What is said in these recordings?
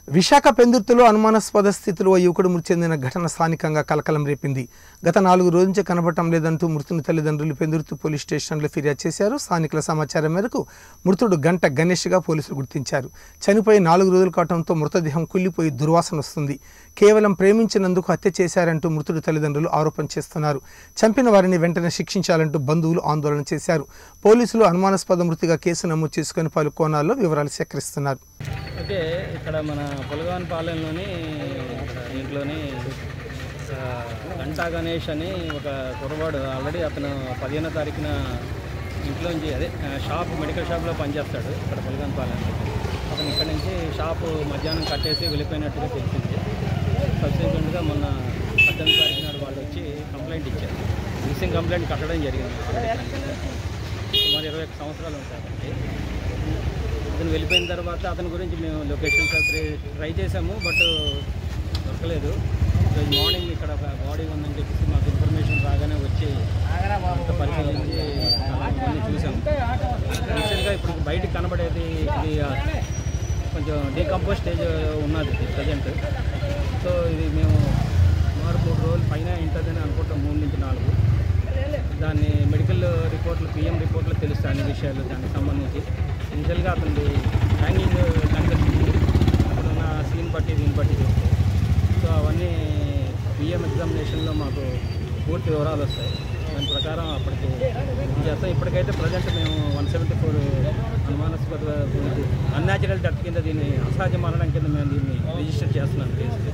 విశాఖ పెందుర్తిలో అనుమానాస్పద స్థితిలో ఓ యువకుడు మృతి చెందిన ఘటన స్థానికంగా కలకలం రేపింది గత నాలుగు రోజుల నుంచి కనబడటం లేదంటూ మృతుని తల్లిదండ్రులు పెందుర్తి పోలీస్ స్టేషన్లో ఫిర్యాదు చేశారు స్థానికుల సమాచారం మేరకు మృతుడు గంట గణేష్గా పోలీసులు గుర్తించారు చనిపోయి నాలుగు రోజులు కావడంతో మృతదేహం కుళ్ళిపోయి దుర్వాసన వస్తుంది కేవలం ప్రేమించినందుకు హత్య చేశారంటూ మృతుడి తల్లిదండ్రులు ఆరోపణ చేస్తున్నారు చంపిన వారిని వెంటనే శిక్షించాలంటూ బంధువులు ఆందోళన చేశారు పోలీసులు అనుమానాస్పద మృతిగా కేసు నమోదు చేసుకుని పలు కోణాల్లో వివరాలు సేకరిస్తున్నారు ఓకే ఇక్కడ మన పొలగాన్ పాలెంలోని ఇక్కడ ఇంట్లోని ఆ, గంటా గణేష్ అని ఒక కుర్రవాడు ఆల్రెడీ అతను పదిహేనో తారీఖున ఇంట్లోంచి అదే ఆ, షాప్ మెడికల్ షాప్లో పనిచేస్తాడు ఇక్కడ పొలగాన్ పాలెంలో అతను ఇక్కడ నుంచి షాపు మధ్యాహ్నం కట్టేసి వెళ్ళిపోయినట్టుగా తెలిసింది సబ్సిక్వెంట్గా మొన్న పద్దెనిమిది తారీఖు నాడు వాళ్ళు వచ్చి కంప్లైంట్ ఇచ్చారు మిస్సింగ్ కంప్లైంట్ కట్టడం జరిగింది సుమారు ఇరవై ఒక్క సంవత్సరాలు ఉంటాయండి అతను వెళ్ళిపోయిన తర్వాత అతని గురించి మేము లొకేషన్స్ ట్రై ట్రై చేసాము బట్ దొరకలేదు ఈరోజు మార్నింగ్ ఇక్కడ ఒక బాడీ ఉందని చెప్పేసి మాకు ఇన్ఫర్మేషన్ రాగానే వచ్చి అంతా పరిశీలించి అన్ని చూసాము యాక్చువల్గా ఇప్పుడు బయటికి కనబడేది ఇది ఆ, కొంచెం డీకంపోజ్ స్టేజ్ ఉన్నది ప్రజెంట్ సో ఇది మేము సుమారు మూడు రోజులు పైన ఉంటుందని అనుకుంటాం మూడు నుంచి నాలుగు దాన్ని మెడికల్ రిపోర్ట్లు పిఎం రిపోర్ట్లు తెలుస్తాయి అన్ని విషయాలు దానికి సంబంధించి ఇనిషియల్గా అతనిది హ్యాంగింగ్ కనిపిస్తుంది అక్కడున్న సీన్ బట్టి దీన్ని బట్టి చూస్తే సో అవన్నీ పిఎం ఎగ్జామినేషన్లో మాకు పూర్తి వివరాలు వస్తాయి దాని ప్రకారం అప్పటికి ఇది చేస్తాం ఇప్పటికైతే ప్రజెంట్ మేము వన్ సెవెంటీ ఫోర్ అనుమానాస్పద అన్యాచురల్ డెత్ కింద దీన్ని అసహజ మరణం కింద మేము దీన్ని రిజిస్టర్ చేస్తున్నాం కేసు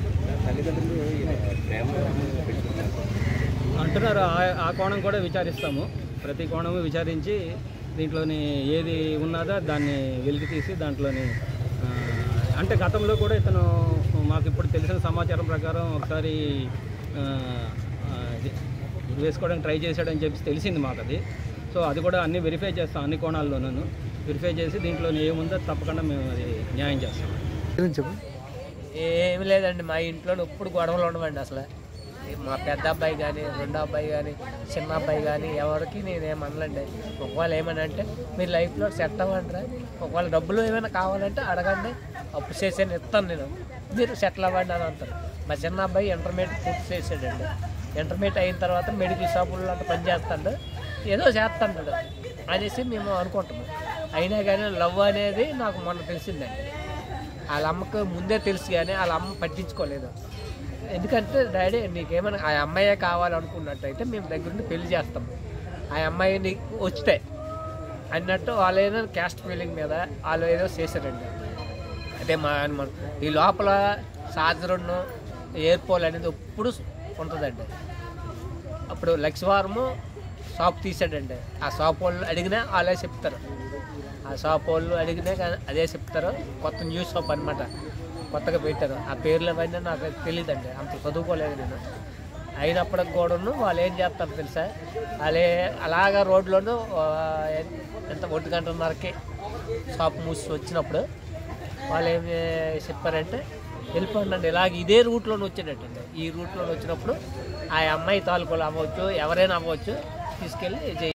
అంటున్నారు ఆ- ఆ కోణం కూడా విచారిస్తాము ప్రతి కోణము విచారించి దీంట్లోని ఏది ఉన్నదో దాన్ని వెలికి తీసి దాంట్లోని ఆ, అంటే గతంలో కూడా ఇతను మాకు ఇప్పుడు తెలిసిన సమాచారం ప్రకారం ఒకసారి ఆ, ఆ, ఇది ఉరి వేసుకోవడానికి ట్రై చేశాడని చెప్పి తెలిసింది మాకు అది సో అది కూడా అన్ని వెరిఫై చేస్తాం అన్ని కోణాల్లోనూ వెరిఫై చేసి దీంట్లోని ఏముందో తప్పకుండా మేము అది న్యాయం చేస్తాం ఏం చెప్పు ఏమి లేదండి మా ఇంట్లో ఎప్పుడు గొడవలు ఉండవండి అసలు మా పెద్ద అబ్బాయి కానీ రెండో అబ్బాయి కానీ చిన్న అబ్బాయి కానీ ఎవరికి నేనేం అనలేండి ఒకవేళ ఏమని అంటే మీరు లైఫ్లో సెట్ అవ్వండి ఒకవేళ డబ్బులు ఏమైనా కావాలంటే అడగండి అప్పు చేసాను ఇస్తాను నేను మీరు సెటిల్ అవ్వండి అని అంటారు మా చిన్న అబ్బాయి ఇంటర్మీడియట్ పూర్తి చేసాడండి ఇంటర్మీడియట్ అయిన తర్వాత మెడికల్ షాపుల్లో అంతా పని చేస్తాడు ఏదో చేస్తాడు అనేసి మేము అనుకుంటున్నాం అయినా కానీ లవ్ అనేది నాకు మొన్న తెలిసిందండి వాళ్ళ అమ్మకు ముందే తెలుసు కానీ వాళ్ళ అమ్మ పట్టించుకోలేదు ఎందుకంటే డాడీ నీకేమైనా ఆ అమ్మాయే కావాలనుకున్నట్టయితే మేము దగ్గరుండి పెళ్లి చేస్తాం ఆ అమ్మాయి నీకు వచ్చితే అన్నట్టు వాళ్ళు ఏదో క్యాస్ట్ ఫీలింగ్ మీద వాళ్ళు ఏదో చేశారండి అదే మా అనుమానం ఈ లోపల సాజరును ఎయిర్పోల్ అనేది ఎప్పుడు ఉంటుందండి అప్పుడు లక్ష్వారము షాప్ తీసాడండి ఆ షాప్ వాళ్ళు అడిగినా వాళ్ళే చెప్తారు ఆ షాప్ వాళ్ళు అడిగినా కానీ అదే చెప్తారు కొత్త న్యూస్ షాప్ అనమాట కొత్తగా పెట్టారు ఆ పేర్లు అవన్నీ నాకు తెలియదండి అంత చదువుకోలేదు నేను అయినప్పటికి కూడాను వాళ్ళు ఏం చేస్తారు తెలుసా వాళ్ళే అలాగా రోడ్లోను ఆ, ఎంత ఒంటి గంటన్నరకి షాప్ మూసి వచ్చినప్పుడు వాళ్ళు ఏం చెప్పారంటే వెళ్ళిపోండి ఇలాగ ఇదే రూట్లోనే వచ్చాడటండి ఈ రూట్లోనే వచ్చినప్పుడు ఆ అమ్మాయి తాలూకులు అవ్వచ్చు ఎవరైనా అవ్వచ్చు తీసుకెళ్ళి జై